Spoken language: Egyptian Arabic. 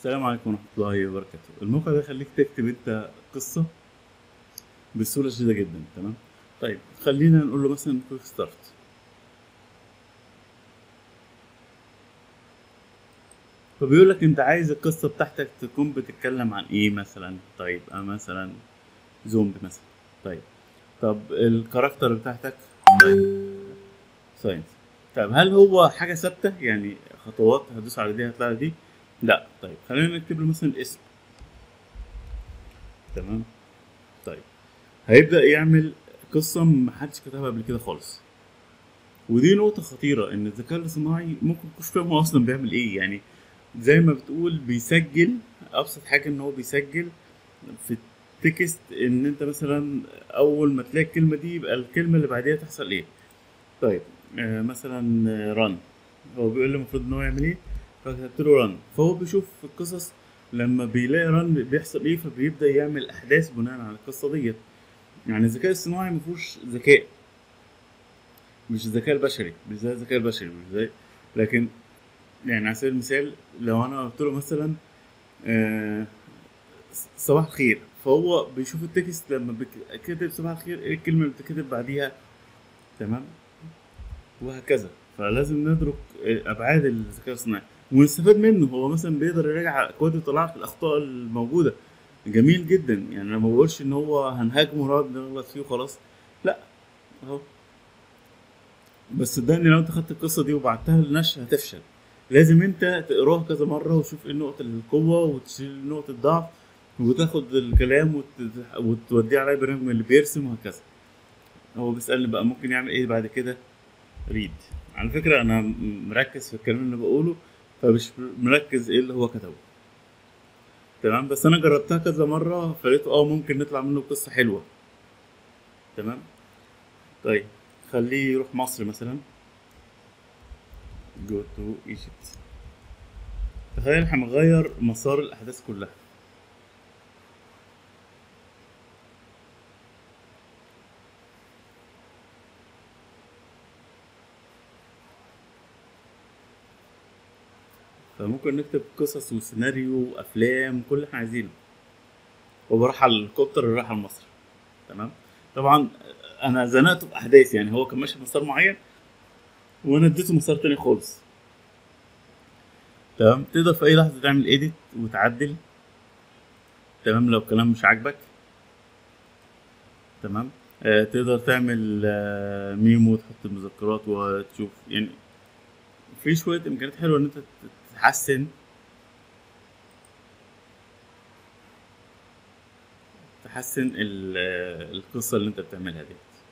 السلام عليكم ورحمة الله وبركاته الموقع ده يخليك تكتب انت قصة بسهولة شديدة جدا تمام طيب خلينا نقول له مثلا كويك ستارت فبيقول لك انت عايز القصة بتاعتك تكون بتتكلم عن ايه مثلا طيب آه مثلا زومبي مثلا طيب طب الكاركتر بتاعتك طيب ساينس طيب هل هو حاجة ثابتة يعني خطوات هدوس على دي هطلع على دي لا طيب خلينا نكتب له مثلا الاسم تمام طيب هيبدأ يعمل قصة محدش كتبها قبل كده خالص ودي نقطة خطيرة إن الذكاء الاصطناعي ممكن مكنش فاهم هو أصلا بيعمل إيه يعني زي ما بتقول بيسجل أبسط حاجة إن هو بيسجل في التكست إن أنت مثلا أول ما تلاقي الكلمة دي يبقى الكلمة اللي بعديها تحصل إيه طيب آه مثلا رن هو بيقول لي المفروض إن هو يعمل إيه فكتبت له رن فهو بيشوف في القصص لما بيلاقي رن بيحصل ايه فبيبدا يعمل احداث بناء على القصه ديت يعني الذكاء الصناعي ما فيهوش ذكاء مش الذكاء البشري مش زي الذكاء البشري مش زي لكن يعني على سبيل المثال لو انا قلت له مثلا آه صباح الخير فهو بيشوف التكست لما كتب صباح الخير ايه الكلمه اللي بتكتب بعديها تمام وهكذا فلازم ندرك ابعاد الذكاء الصناعي ونستفاد منه هو مثلا بيقدر يراجع اكواد ويطلع لك الاخطاء الموجوده جميل جدا يعني انا ما بقولش ان هو هنهاجمه ونقعد نغلط فيه وخلاص لا اهو بس صدقني لو انت خدت القصه دي وبعتها للنشر هتفشل لازم انت تقراها كذا مره وتشوف ايه نقطه القوه وتشيل نقطه الضعف وتاخد الكلام وت... وتوديه على برنامج اللي بيرسم وهكذا هو بيسالني بقى ممكن يعمل ايه بعد كده ريد على فكره انا مركز في الكلام اللي بقوله فمش مركز ايه اللي هو كتبه تمام بس انا جربتها كذا مره فلقيت اه ممكن نطلع منه قصه حلوه تمام طيب خليه يروح مصر مثلا جو تو ايجيبت تخيل احنا هنغير مسار الاحداث كلها فممكن نكتب قصص وسيناريو وافلام كل اللي احنا عايزينه وبروح على الهليكوبتر اللي راح على مصر تمام طبعا انا زنقته في احداث يعني هو كان ماشي في مسار معين وانا اديته مسار تاني خالص تمام تقدر في اي لحظه تعمل ايديت وتعدل تمام لو الكلام مش عاجبك تمام آه تقدر تعمل آه ميمو وتحط المذكرات وتشوف يعني في شويه امكانيات حلوه ان انت تحسن تحسن القصه اللي انت بتعملها دي